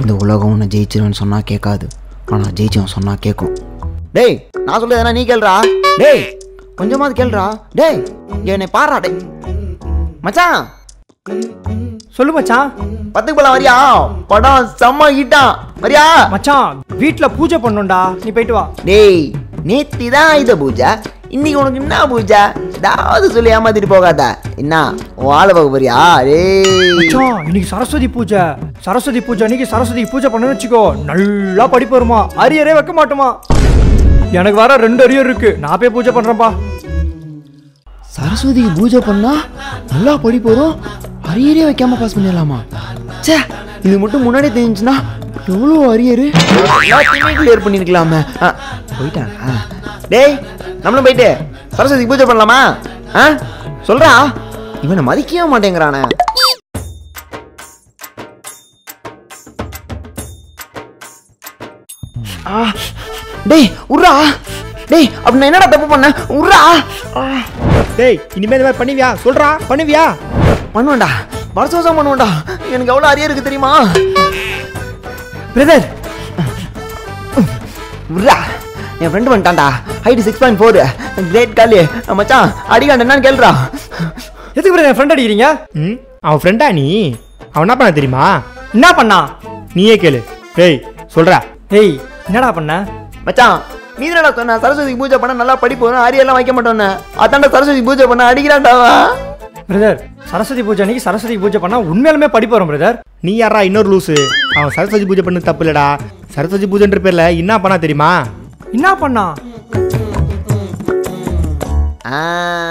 இந்த உலகம் உன்னை ஜெயிச்சிருவேன்னு சொன்னால் கேட்காது ஆனால் ஜெயிச்சவன் சொன்னால் கேட்கும் டேய் நான் சொல்ல எதனா நீ கேள்றா டேய் கொஞ்சமாவது கேள்றா டேய் இங்க என்னை பாரா டேய் மச்சான் சொல்லு மச்சான் பத்துக்கு போலாம் வரியா படம் செம்ம ஹிட்டான் வரியா மச்சான் வீட்ல பூஜை பண்ணோம்டா நீ போயிட்டு வா டேய் நேத்தி தான் ஆயுத பூஜை இன்னைக்கு உனக்கு என்ன பூஜை ஏதாவது சொல்லி ஏமாத்திட்டு போகாத என்ன உன் ஆளை பார்க்க போறியா டேய் மச்சான் இன்னைக்கு சரஸ்வதி பூஜை சரஸ்வதி பூஜை அன்னைக்கு சரஸ்வதி பூஜை பண்ணணும்னு வச்சுக்கோ நல்லா படிப்பு வருமா அரியரே வைக்க மாட்டோமா எனக்கு வர ரெண்டு அரியர் இருக்கு நான் போய் பூஜை பண்றேன்ப்பா சரஸ்வதிக்கு பூஜை பண்ணா நல்லா படிப்பு வரும் அரியரே வைக்காம பாஸ் பண்ணிடலாமா ச்சே இது மட்டும் முன்னாடி தெரிஞ்சுன்னா எவ்வளோ அரியரு எல்லாத்தையுமே கிளியர் பண்ணிருக்கலாமே ஆ, போயிட்டானா டேய் நம்மளும் போயிட்டு சரஸ்வதிக்கு பூஜை பண்ணலாமா ஆ சொல்றா இவனை மதிக்கவே மாட்டேங்கிறானே ஆ, டேய் உர்ரா டேய் அப்படி நான் என்னடா தப்பு பண்ணேன் உர்ரா ஆ டேய் இனிமே இந்த மாதிரி பண்ணுவியா சொல்றா பண்ணுவியா பண்ணுவேன்டா வருஷம் வருஷம் பண்ணுவேன்டா எனக்கு எவ்வளோ அரிய இருக்கு தெரியுமா பிரதர் விட்றா என் ஃப்ரெண்டு வந்துட்டான்டா height six point four great காலி மச்சான் அடிக்காண்ட என்னன்னு கேள்றா எதுக்கு பிரதர் ஃப்ரெண்ட் அடிக்கிறீங்க ம் அவன் ஃப்ரெண்டா நீ அவன் என்ன பண்ண தெரியுமா என்ன பண்ணா நீயே கேளு டேய் சொல்றா ஏய் என்னடா பண்ண மச்சான் நீ என்னடா சொன்ன சரஸ்வதிக்கு பூஜை பண்ண நல்லா படிப்பு வரும் அரியெல்லாம் வைக்க மாட்டோன்னு அதான்டா சரஸ்வதி பூஜை பண்ண அடிக்கிறான்டா அவன். பிரதர் சரஸ்வதி பூஜை அன்னைக்கு சரஸ்வதி பூஜை பண்ணா உண்மையாலுமே படிப்பு வரும் பிரதர் நீ யாரா இன்னொரு லூசு அவன் சரஸ்வதி பூஜை பண்ண தப்பு இல்லடா சரஸ்வதி பூஜைன்ற பேர்ல என்ன பண்ணா தெரியுமா என்ன பண்ணா ஆ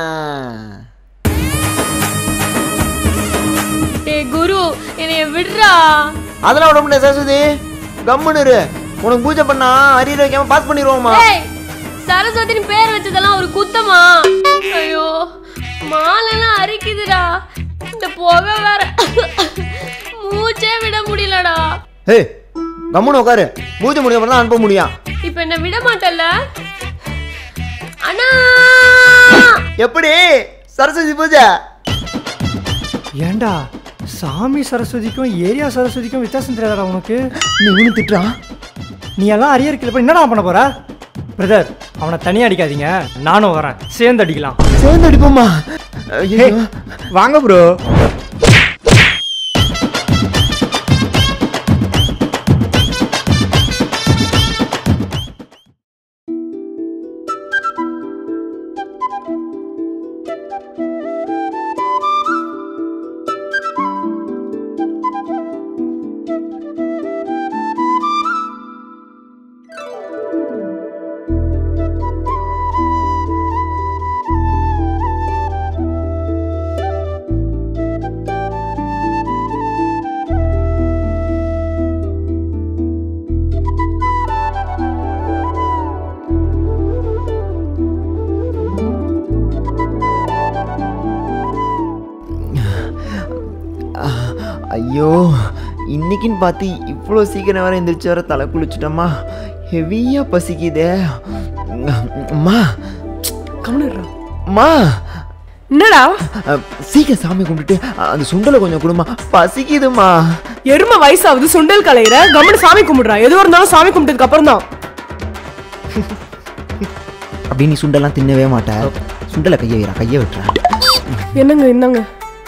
டேய் குரு என்னைய விடுறா அதெல்லாம் விட முடியாது சரஸ்வதி கம்முன்னு இரு உனக்கு பூஜை பண்ணா அரியர் வைக்காம பாஸ் பண்ணிடுவோமா ஏய் சரஸ்வதின்னு பேர் வச்சதெல்லாம் ஒரு குத்தமா ஐயோ மாலெல்லாம் அரிக்குதுடா இந்த புகை வேற மூச்சே விட முடியலடா ஹே கம்முன்னு உட்காரு பூஜை முடிஞ்ச தான் அனுப்ப முடியும் இப்ப என்ன விட மாட்டல்ல அண்ணா எப்படி சரஸ்வதி பூஜை ஏன்டா சாமி சரஸ்வதிக்கும் ஏரியா சரஸ்வதிக்கும் வித்தியாசம் தெரியாதடா உனக்கு நீ இவனு திட்டுறான் நீ எல்லாம் அரியர் கிளப்ப என்னடா பண்ண போற பிரதர் அவனை தனியா அடிக்காதீங்க நானும் வரேன் சேர்ந்து அடிக்கலாம் சேர்ந்து அடிப்போமா ஐயோ. வாங்க ப்ரோ ஐயோ இன்னைக்குன்னு பார்த்து இவ்வளோ சீக்கிரம் வேற எந்திரிச்சு வர தலை குளிச்சுட்டோமா ஹெவியாக பசிக்குதே அம்மா அம்மா என்னடா அஹ், சீக்கிரம் சாமி கும்பிட்டுட்டு அஹ், அந்த சுண்டலை கொஞ்சம் கொடுமா பசிக்குதுமா எரும வயசாகுது சுண்டல் கலையிற கம்முனு சாமி கும்பிடுறான் எதுவா இருந்தாலும் சாமி கும்பிட்டதுக்கு அப்புறம் தான் அப்படி நீ சுண்டெல்லாம் தின்னவே மாட்டேன் சுண்டலை கையை வைறா கையை விட்டுறேன் என்னங்க என்னங்க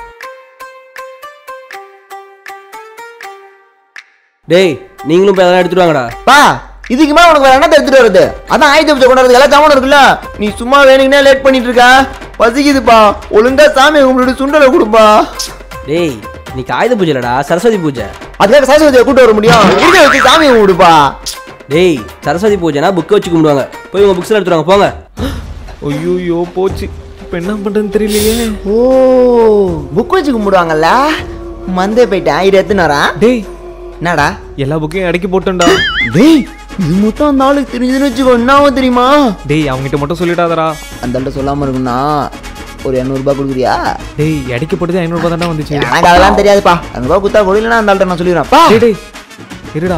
டேய் நீங்களும் போய் அதெல்லாம் எடுத்துட்டு வாங்கடா பா இதுக்கு மேல உனக்கு வேற என்ன எடுத்துட்டு வருது அதான் ஆயுத பூஜை கொண்டாடுறது எல்லா ஜாமானும் இருக்குல்ல நீ சும்மா வேணுங்கன்னே லேட் பண்ணிட்டு இருக்க பசிக்குதுப்பா ஒழுங்கா சாமி கும்பிட்டு சுண்டலை கொடுப்பா டேய் இன்னைக்கு ஆயுத பூஜை இல்லடா சரஸ்வதி பூஜை அதுக்காக சரஸ்வதியை கூட்டு வர முடியும் இருக்க வச்சு சாமி கும்பிடுப்பா டேய் சரஸ்வதி பூஜைனா புக்கை வச்சு கும்பிடுவாங்க போய் உங்க புக்ஸ்ல எடுத்துட்டு வாங்க போங்க ஐயோ போச்சு இப்போ என்ன பண்ணுறதுன்னு தெரியலையே ஓ புக் வச்சு கும்பிடுவாங்கல்ல மந்தே போயிட்டேன் இது எத்தனாரா டேய் என்னடா எல்லா புக்கையும் அடக்கி போட்டேன்டா டேய் இது மட்டும் அந்த ஆளுக்கு தெரிஞ்சதுன்னு வச்சுக்கோ என்னாவோ தெரியுமா டேய் அவங்ககிட்ட மட்டும் சொல்லிடாதடா அந்த ஆள்கிட்ட சொல்லாம இருக்குன்னா ஒரு இரநூறுபா கொடுக்குறியா டேய் அடிக்க போட்டது ஐநூறுபா தானே வந்துச்சு எனக்கு அதெல்லாம் தெரியாதுப்பா இரநூறுபா கொடுத்தா கூட இல்லைன்னா அந்த ஆள்கிட்ட நான் சொல்லிடுறேன் பா டேய் டேய் இருடா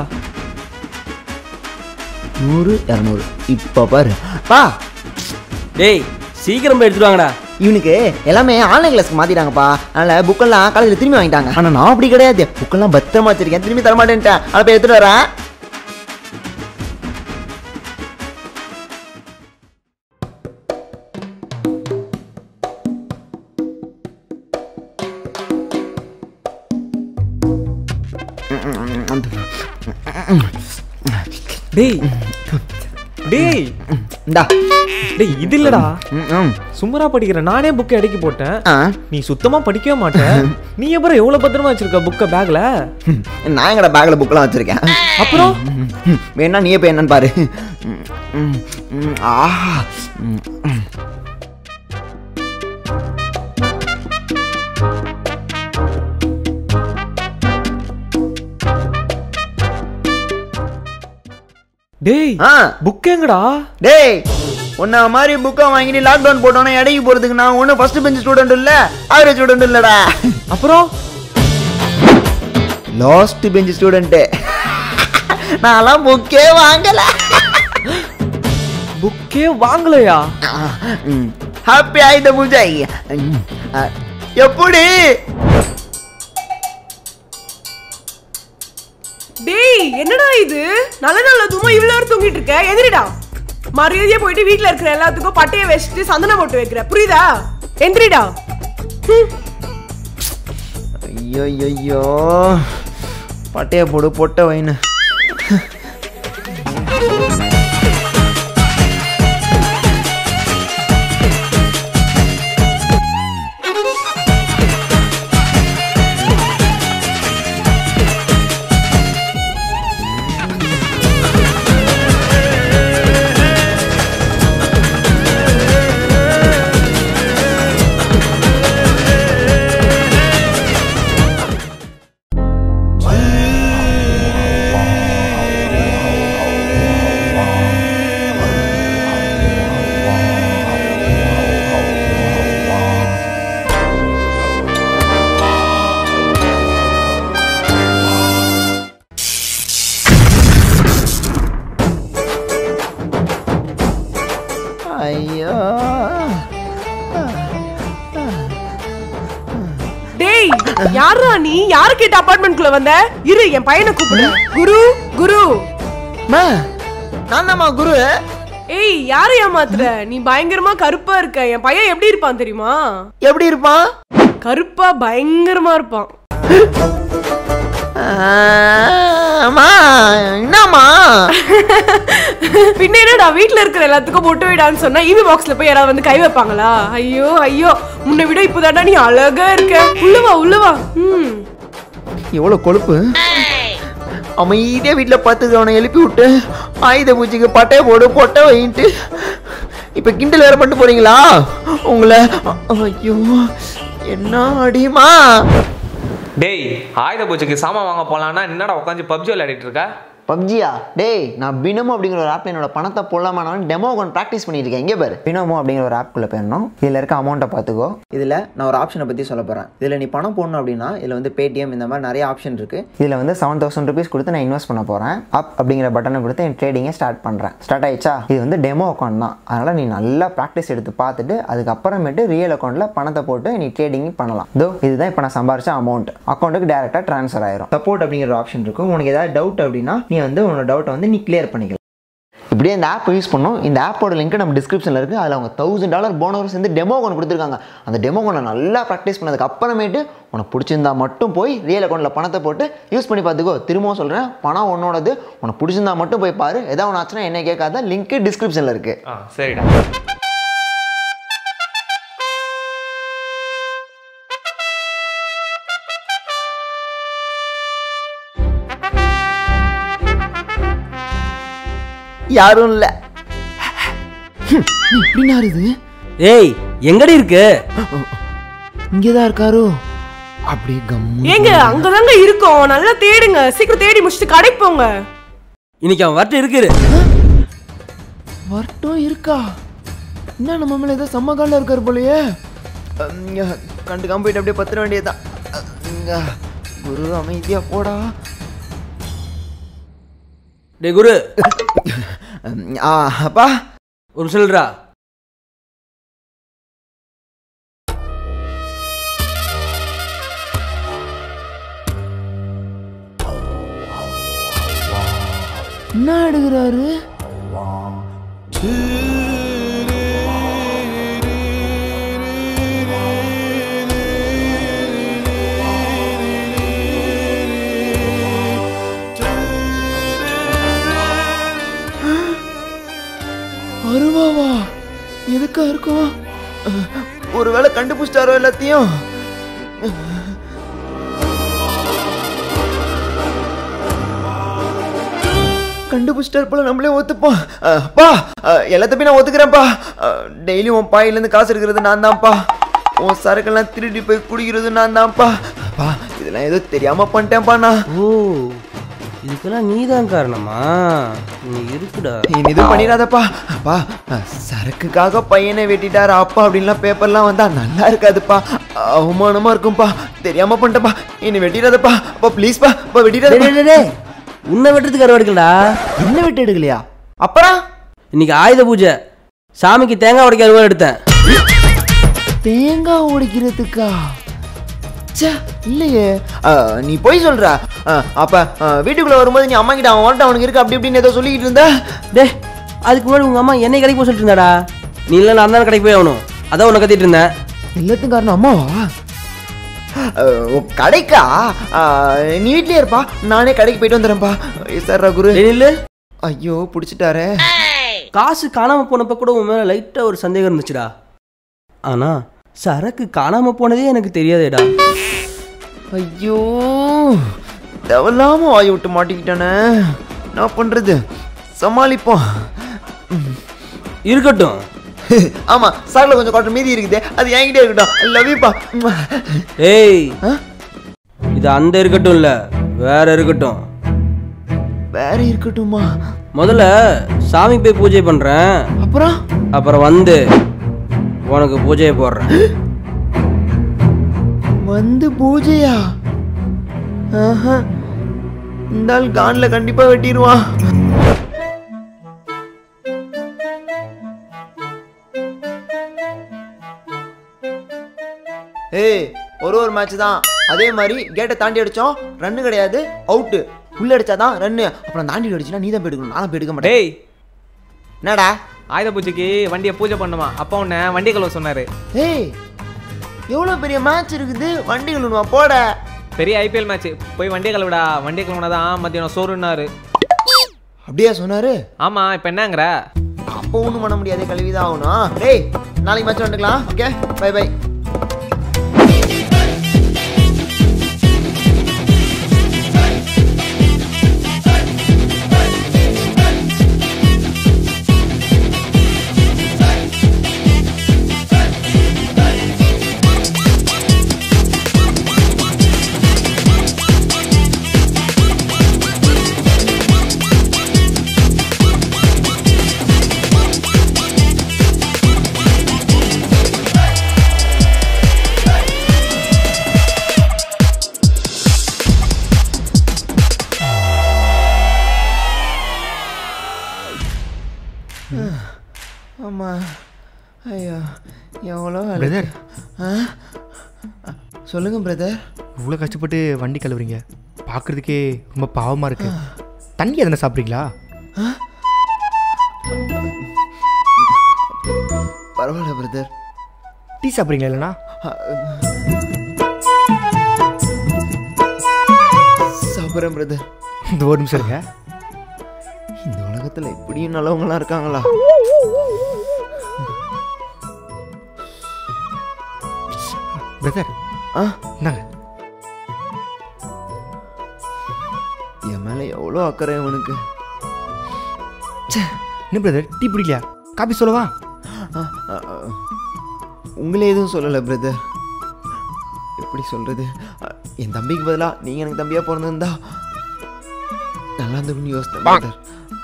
நூறு இரநூறு இப்போ பாரு பா டேய் சீக்கிரம் போய் எடுத்துட்டு வாங்கடா இவனுக்கு எல்லாமே ஆன்லைன் கிளாஸ்க்கு மாத்திட்டாங்கப்பா அதனால புக்கெல்லாம் காலேஜில் திரும்பி வாங்கிட்டாங்க ஆனால் நான் அப்படி கிடையாது புக்கெல்லாம் பத்திரமா வச்சிருக்கேன் திரும்பி தர மாட்டேன்ட்டேன் அதை போய் எடுத்துட்டு வரேன் டேய் டேய் இந்தா டேய் இது இல்லடா ம், ம். சும்மரா படிக்கிற நானே புக்கை அடக்கி போட்டேன் ஆ நீ சுத்தமா படிக்கவே மாட்ட நீ அப்புறம் எவ்வளவு பத்திரமா வச்சிருக்க புக்கை பேக்ல நான் எங்கட பேக்கில் புக்கெல்லாம் வச்சிருக்கேன் அப்புறம் ம், வேணா நீயே போய் என்னன்னு பாரு ம், ம், ம், ஆஹா ம், ம். டேய் ஆ புக் எங்கடா டேய் உன்ன மாதிரி புக்கை வாங்கிட்டு லாக்டவுன் போட்டோன்னா இடைக்கு போகிறதுக்கு நான் ஒன்றும் ஃபர்ஸ்ட் பெஞ்ச் ஸ்டூடெண்ட் இல்லை ஆவரேஜ் ஸ்டூடெண்ட் இல்லைடா அப்புறம் லாஸ்ட் பெஞ்ச் ஸ்டூடெண்ட்டு நான்லாம் புக்கே வாங்கலை புக்கே வாங்கலையா ஹாப்பி ஆயுத பூஜை ம், ஆ, எப்படி டேய் என்னடா இது நல்ல நல்ல தூமா இவ்வளவு நேரம் தூங்கிட்டு இருக்க எந்திரிடா மரியாதையா போயிட்டு வீட்ல இருக்கிற எல்லாத்துக்கும் பட்டைய வச்சுட்டு சந்தனம் போட்டு வைக்கிற புரியுதா எந்திரிடா ஹம். ஐயோ ஐயோ பட்டைய போடு பொட்டை வைன்னு ஐயோ டேய் யாரா நீ யாரு கேட்ட அபார்ட்மெண்ட்குள்ள வந்த இரு என் பையனை கூப்பிடுறேன் குரு குரு மா நான் தாம்மா குரு ஏய் யாரை ஏமாத்துற நீ பயங்கரமா கருப்பா இருக்க என் பையன் எப்படி இருப்பான் தெரியுமா எப்படி இருப்பான் கருப்பா பயங்கரமா இருப்பான் அம்மா என்னம்மா பின்ன என்னடா வீட்ல இருக்கிற எல்லாத்துக்கும் பொட்டு விடான்னு சொன்னா ஈவி பாக்ஸ்ல போய் யாராவது வந்து கை வைப்பாங்களா ஐயோ ஐயோ முன்னை விட இப்போதான்டா நீ அழகா இருக்க உள்ளவா உள்ளவா ம் எவ்வளோ கொழுப்பு அமைதியாக வீட்டில் பார்த்து அவனை எழுப்பி விட்டு ஆயுத பூஜைக்கு பட்டையை போடு பொட்டை வைன்ட்டு இப்போ கிண்டல் வேற பண்ணிட்டு போறீங்களா உங்களை அ- ஐயோ என்ன அடிமா டேய் ஆயுத பூஜைக்கு சாமான் வாங்க போலான்னா என்னடா உட்காந்து பப்ஜி விளையாடிட்டு இருக்க பப்ஜியா டேய் நான் பினமோ அப்படிங்கிற ஒரு ஆப்ல என்னோட பணத்தை போடலாமா நான் டெமோ அக்கௌண்ட் ப்ராக்டிஸ் பண்ணிட்டு இருக்கேன் இங்கே பாரு பினமோ அப்படிங்கிற ஒரு ஆப்குள்ளே போயிடணும் இதில் இருக்க அமௌண்ட்டை பார்த்துக்கோ இதில் நான் ஒரு ஆப்ஷனை பற்றி சொல்ல போகிறேன் இதில் நீ பணம் போடணும் அப்படின்னா இதில் வந்து பேடிஎம் இந்த மாதிரி நிறைய ஆப்ஷன் இருக்குது இதில் வந்து செவன் தௌசண்ட் ருபீஸ் கொடுத்து நான் இன்வெஸ்ட் பண்ண போகிறேன் அப் அப்படிங்கிற பட்டனை கொடுத்து என் ட்ரேடிங்கை ஸ்டார்ட் பண்ணுறேன் ஸ்டார்ட் ஆயிடுச்சா இது வந்து டெமோ அக்கௌண்ட் தான் அதனால் நீ நல்லா ப்ராக்டிஸ் எடுத்து பார்த்துட்டு அதுக்கப்புறமேட்டு ரியல் அக்கௌண்ட்டில் பணத்தை போட்டு நீ ட்ரேடிங் பண்ணலாம் இதோ இதுதான் இப்போ நான் சம்பாரிச்ச அமௌண்ட் அக்கௌண்ட்டுக்கு டேரெக்டாக ட்ரான்ஸ்ஃபர் ஆயிரும் சப்போர்ட் அப்படிங்கிற ஆப்ஷன் இருக்கும் உனக்கு ஏதாவது டவுட் அப்படின்னா நீ வந்து உன்னோட டவுட்டை வந்து நீ கிளியர் பண்ணிக்கலாம் இப்படியே இந்த ஆப் யூஸ் பண்ணோம் இந்த ஆப்போட லிங்க் நம்ம டிஸ்கிரிப்ஷனில் இருக்குது அதில் அவங்க தௌசண்ட் டாலர் போனவர் சேர்ந்து டெமோ ஒன்று கொடுத்துருக்காங்க அந்த டெமோ ஒன்று நல்லா ப்ராக்டிஸ் பண்ணதுக்கு அப்புறமேட்டு உனக்கு பிடிச்சிருந்தா மட்டும் போய் ரியல் அக்கௌண்ட்டில் பணத்தை போட்டு யூஸ் பண்ணி பார்த்துக்கோ திரும்பவும் சொல்கிறேன் பணம் உன்னோடது உனக்கு பிடிச்சிருந்தா மட்டும் போய் பாரு ஏதாவது ஒன்று ஆச்சுன்னா என்ன கேட்காத லிங்க் டிஸ்கிரிப்ஷனில் இருக்குது ஆ சரிடா யாரும் இல்லை இப்படின்னா இருக்குது ஏய் எங்கடி இருக்கு இங்கே தான் இருக்காரோ அப்படியே கம்மு ஏங்க அங்கதாங்க இருக்கோம் நல்லா தேடுங்க சீக்கிரம் தேடி முடிச்சுட்டு கடைக்கு போங்க இன்னைக்கு அவன் வரட்டு இருக்குது வரட்டும் இருக்கா என்ன நம்ம மேலே ஏதோ செம்ம காலில் இருக்கார் போலயே இங்க கண்டுக்காம போயிட்டு அப்படியே பத்திர வேண்டியதுதான் இங்க குரு அமைதியா போடா டேய் குரு ஆ அப்பா ஒரு நிமிஷம் இல்லடா என்ன எடுக்கிறாரு அருவாவா எதுக்கா இருக்கும் அஹ், ஒருவேளை கண்டுபிடிச்சிட்டாரோ எல்லாத்தையும் கண்டுபிடிச்சிட்டாரு போல நம்மளே ஒத்துப்போம் அஹ், அப்பா அஹ், எல்லாத்தையும் நான் ஒத்துக்கிறேன்ப்பா டெய்லியும் உன் பாயிலேருந்து காசு எடுக்கிறது நான் தான்ப்பா உன் சரக்கெல்லாம் திருடி போய் குடிக்கிறது நான் தான்ப்பா அப்பா இதெல்லாம் ஏதோ தெரியாம பண்ணிட்டேன்ப்பா நான் ஓ இதுக்கெல்லாம் நீதான் காரணமா நீ இருக்குடா இனி இது பண்ணிடாதப்பா அப்பா அஹ், சரக்குக்காக பையனை வெட்டிட்டாரு அப்பா அப்படின்லாம் பேப்பர்லாம் வந்தா நல்லா இருக்காதுப்பா அவமானமா இருக்கும்பா தெரியாம பண்ணிட்டப்பா இனி வெட்டிடாதப்பா அப்பா ப்ளீஸ்ப்பா அப்பா டேய், வெட்டிடாதப்பா டேய், டேய், டேய். உன்னை வெட்டுறதுக்கு அறுவடை எடுக்கலடா என்ன வெட்டு எடுக்கலையா அப்புறம் இன்னைக்கு ஆயுத பூஜை சாமிக்கு தேங்காய் உடைக்க அறுவடை எடுத்தேன் தேங்காய் உடைக்கிறதுக்கா ச்சே இல்லையே அஹ், நீ போய் சொல்ற அஹ், அப்ப அஹ், வீட்டுக்குள்ள வரும்போது நீ அம்மா கிட்ட அவன் வந்துட்டு அவனுக்கு இருக்கு அப்படி இப்படின்னு ஏதோ சொல்லிக்கிட்டு இருந்த டே அதுக்கு முன்னாடி உங்க அம்மா என்னை கடைக்கு போக சொல்லிட்டு இருந்தாடா நீ இல்லை நான் தான் கடைக்கு போய் ஆகணும் அதான் உன்னை கத்திட்டு இருந்தேன் எல்லாத்துக்கும் காரணம் அம்மாவா அஹ், உன் கடைக்கா அஹ், நீ வீட்லயே இருப்பா நானே கடைக்கு போயிட்டு வந்துடுறேன்ப்பா சார் குரு டேய், நில்லு ஐயோ பிடிச்சிட்டாரே காசு காணாம போனப்ப கூட உன் மேல லைட்டா ஒரு சந்தேகம் இருந்துச்சுடா ஆனா சரக்கு காணாம போனதே எனக்கு தெரியாதேடா ஐயோ தேவையில்லாம வாய் விட்டு மாட்டிக்கிட்டானே என்ன பண்றது சமாளிப்போம் இருக்கட்டும் ஆமா சாக்ல கொஞ்சம் குவாட்டர் மீதி இருக்குது அது என்கிட்ட இருக்கட்டும் லவ் யூப்பா ஏய் இது அந்த இருக்கட்டும் இல்ல வேற இருக்கட்டும் வேற இருக்கட்டுமா முதல்ல சாமி போய் பூஜை பண்றேன் அப்புறம் அப்புறம் வந்து உனக்கு பூஜையை போடுறேன் வந்து பூஜையா ஆஹா. இந்த ஆள் கான்ல கண்டிப்பா வெட்டிடுவான் ஏய் ஒரு ஒரு மேட்ச் தான் அதே மாதிரி கேட்டை தாண்டி அடிச்சோம் ரன்னு கிடையாது அவுட்டு உள்ள அடிச்சாதான் ரன்னு அப்புறம் தாண்டி அடிச்சுனா நீ தான் போய் நானும் போய் எடுக்க மாட்டேன் டேய் என்னடா ஆயுத பூஜைக்கு வண்டியை பூஜை பண்ணுமா அப்பா உன்னை வண்டி கழுவ சொன்னாரு ஏய் எவ்வளோ பெரிய மேட்ச் இருக்குது வண்டிகள் ஒன்றுவா போட பெரிய ஐபிஎல் மேட்ச் போய் வண்டியை கழுவிடா வண்டியை கழுவுனாதான் மத்தியானம் சோறுன்னாரு அப்படியா சொன்னாரு ஆமா இப்போ என்னங்கிற அப்போ ஒன்றும் பண்ண முடியாது கழுவிதான் ஆகணும் டேய் நாளைக்கு மேட்ச் வந்துக்கலாம் ஓகே பை பை ஆமா ஐயோ எவ்வளோ வேலை. பிரதர் ஆ? சொல்லுங்க பிரதர் இவ்வளோ கஷ்டப்பட்டு வண்டி கழுவுறீங்க பார்க்குறதுக்கே ரொம்ப பாவமாக இருக்கு தண்ணி எதனா சாப்பிட்றீங்களா பரவாயில்ல பிரதர் டீ சாப்பிட்றீங்களா இல்லைனா சாப்பிட்றேன் பிரதர் இந்த ஒரு நிமிஷம் இருங்க இந்த உலகத்துல இப்படியும் நல்லவங்களாம் இருக்காங்களா பிரதர் ஆ இந்தாங்க என் மேல எவ்வளோ அக்கறை அவனுக்கு என்ன பிரதர் டீ பிடிக்கலையா காபி சொல்லவா ஆ, ஆ, ஆ. உங்களே எதுவும் சொல்லலை பிரதர் எப்படி சொல்றது ஆ, என் தம்பிக்கு பதிலாக நீங்கள் எனக்கு தம்பியாக பிறந்திருந்தா நல்லா இருந்திருக்கும்னு யோசித்தேன் பிரதர்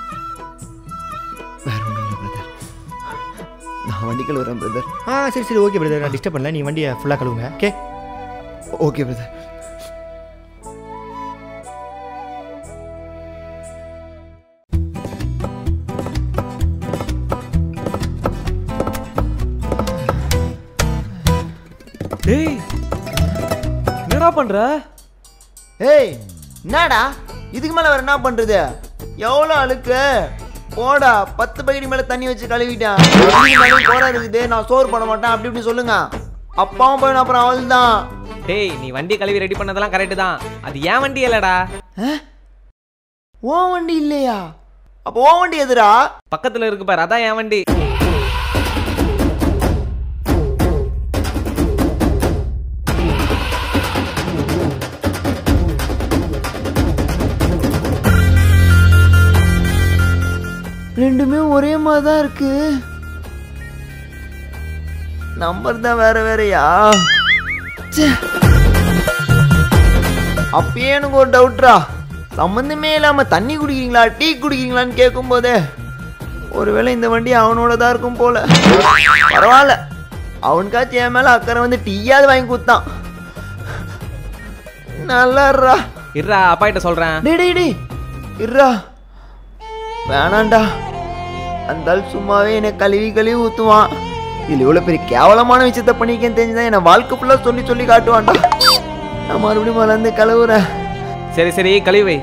வேற ஒன்றும் இல்லை பிரதர் நான் வண்டிகள் வரேன் பிரதர் ஆ சரி சரி ஓகே பிரதர் நான் டிஸ்டர்ப் பண்ணல நீ வண்டியை ஃபுல்லாக கழுவுங்க ஓகே ஓகே பிரதர் டேய் என்னடா பண்ற ஏய் என்னடா இதுக்கு மேலே வேற என்ன பண்ணுறது எவ்வளோ அழுக்கு போடா பத்து பக்கெட் மேல தண்ணி வச்சு கழுவிட்டேன் போரா இருக்குது நான் சோறு பண்ண மாட்டேன் அப்படி இப்படி சொல்லுங்க அப்பாவும் போயிடும் அப்புறம் அவள் தான் டேய் நீ வண்டி கழுவி ரெடி பண்ணதெல்லாம் கரெக்டு தான் அது ஏன் வண்டி இல்லடா ஓ வண்டி இல்லையா அப்போ ஓ வண்டி எதுடா பக்கத்துல இருக்கு பாரு அதான் என் வண்டி ரெண்டுமே ஒரே மாதிரி தான் இருக்கு நம்பர் தான் வேற வேறயா ச்சே. அப்பயே எனக்கு ஒரு டவுட்ரா சம்மந்தமே இல்லாம தண்ணி குடிக்கிறீங்களா டீ குடிக்கிறீங்களான்னு கேட்கும் போதே ஒருவேளை இந்த வண்டி அவனோட தான் இருக்கும் போல பரவாயில்ல அவனுக்காச்சும் என் மேல அக்கறை வந்து டீயாவது வாங்கி கொடுத்தான் நல்லாடுறா இருடா அப்பா கிட்ட சொல்றேன் டேய் டேய் டேய் இருடா வேணாண்டா அந்த ஆள் சும்மாவே என்னை கழுவி கழுவி ஊத்துவான் இதுல இவ்வளவு பெரிய கேவலமான விஷயத்த பண்ணிக்கேன்னு தெரிஞ்சுதான் என்னை வாழ்க்கை ஃபுல்லா சொல்லி சொல்லி காட்டுவான்டா நான் மறுபடியும் வளர்ந்து கழுவுறேன் சரி சரி கழுவி வை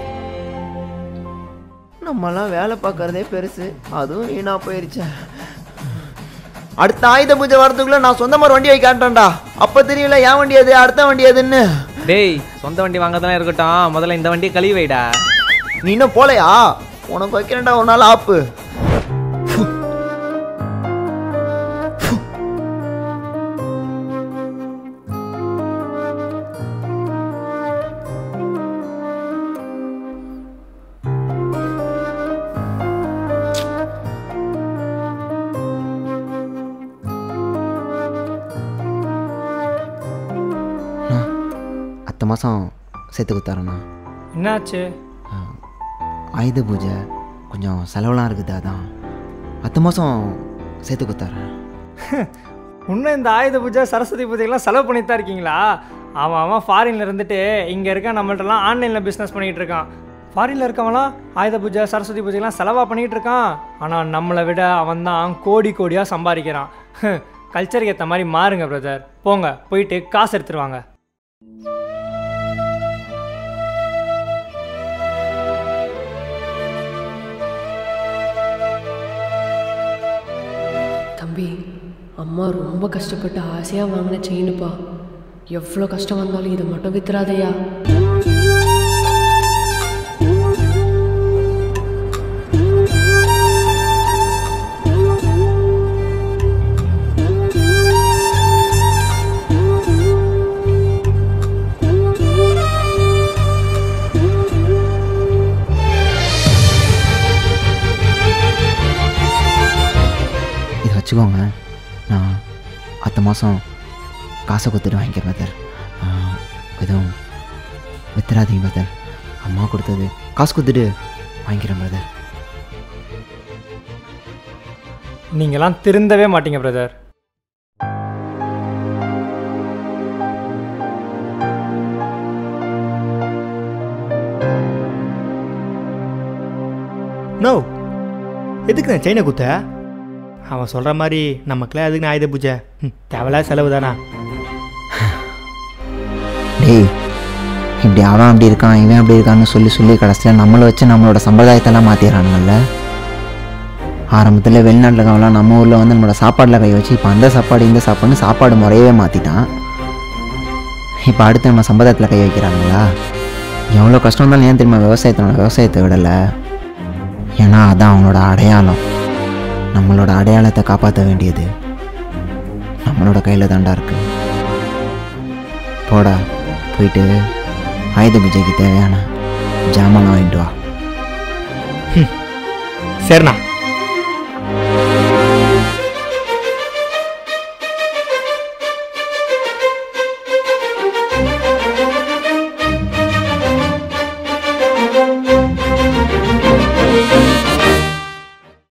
நம்மலாம் வேலை பார்க்கறதே பெருசு அதுவும் வீணா போயிருச்சு அடுத்த ஆயுத பூஜை வரதுக்குள்ள நான் சொந்தமா ஒரு வண்டி வைக்காட்டேன்டா அப்ப தெரியல என் வண்டி அது அடுத்த வண்டி அதுன்னு டேய் சொந்த வண்டி வாங்கறதெல்லாம் இருக்கட்டும் முதல்ல இந்த வண்டி கழுவி வைடா நீ இன்னும் போலையா உனக்கு வைக்கிறேன்டா ஒரு நாள் ஆப்பு அடுத்த மாதம் சேர்த்து கொடுத்தாரண்ணா என்னாச்சு ஆயுத பூஜை கொஞ்சம் செலவெல்லாம் இருக்குது அதான் அடுத்த மாதம் சேர்த்து கொடுத்தாரேன் இன்னும் இந்த ஆயுத பூஜை சரஸ்வதி பூஜைக்கெல்லாம் செலவு பண்ணிட்டு தான் இருக்கீங்களா அவன் அவன் ஃபாரின்ல இருந்துட்டு இங்கே இருக்க நம்மள்ட்டலாம் ஆன்லைனில் பிஸ்னஸ் பண்ணிகிட்டு இருக்கான் ஃபாரினில் இருக்கவன்லாம் ஆயுத பூஜை சரஸ்வதி பூஜைக்கெல்லாம் செலவாக பண்ணிகிட்டு இருக்கான் ஆனால் நம்மளை விட அவன் தான் கோடி கோடியாக சம்பாதிக்கிறான் கல்ச்சருக்கு ஏற்ற மாதிரி மாறுங்க பிரதர் போங்க போயிட்டு காசு எடுத்துட்டு வாங்க தம்பி அம்மா ரொம்ப கஷ்டப்பட்டு ஆசையாக வாங்கின செயினுப்பா எவ்வளோ கஷ்டம் வந்தாலும் இதை மட்டும் வித்துறாதையா இதை வச்சுக்கோங்க நான் அடுத்த மாதம் காசை கொடுத்துட்டு வாங்கிக்கிறேன் பதர் எதுவும் வித்துறாதீங்க பதர் அம்மா கொடுத்தது காசு கொடுத்துட்டு வாங்கிக்கிறேன் பிரதர் நீங்களாம் திருந்தவே மாட்டீங்க பிரதர் நோ எதுக்கு நான் செயினை குத்த அவன் சொல்கிற மாதிரி நமக்குலாம் எதுக்கு நான் ஆயுத பூஜை ம், தேவையில்லாத செலவு தானா டேய் இப்படி அவன் அப்படி இருக்கான் இவன் அப்படி இருக்கான்னு சொல்லி சொல்லி கடைசியில் நம்மளை வச்சு நம்மளோட சம்பிரதாயத்தெல்லாம் மாற்றிடுறானுங்கல்ல ஆரம்பத்தில் வெளிநாட்டில் இருக்கவங்களாம் நம்ம ஊரில் வந்து நம்மளோட சாப்பாடில் கை வச்சு இப்போ அந்த சாப்பாடு இந்த சாப்பாடுன்னு சாப்பாடு முறையவே மாற்றிட்டான் இப்போ அடுத்து நம்ம சம்பிரதாயத்தில் கை வைக்கிறாங்களா எவ்வளோ கஷ்டம் இருந்தாலும் ஏன் தெரியுமா விவசாயத்தினோட விவசாயத்தை விடலை ஏன்னா அதான் அவனோட அடையாளம் நம்மளோட அடையாளத்தை காப்பாற்ற வேண்டியது நம்மளோட கையில் தாண்டா இருக்கு போடா போயிட்டு ஆயுத பூஜைக்கு தேவையான ஜாமான் வாங்கிட்டு வா சரிண்ணா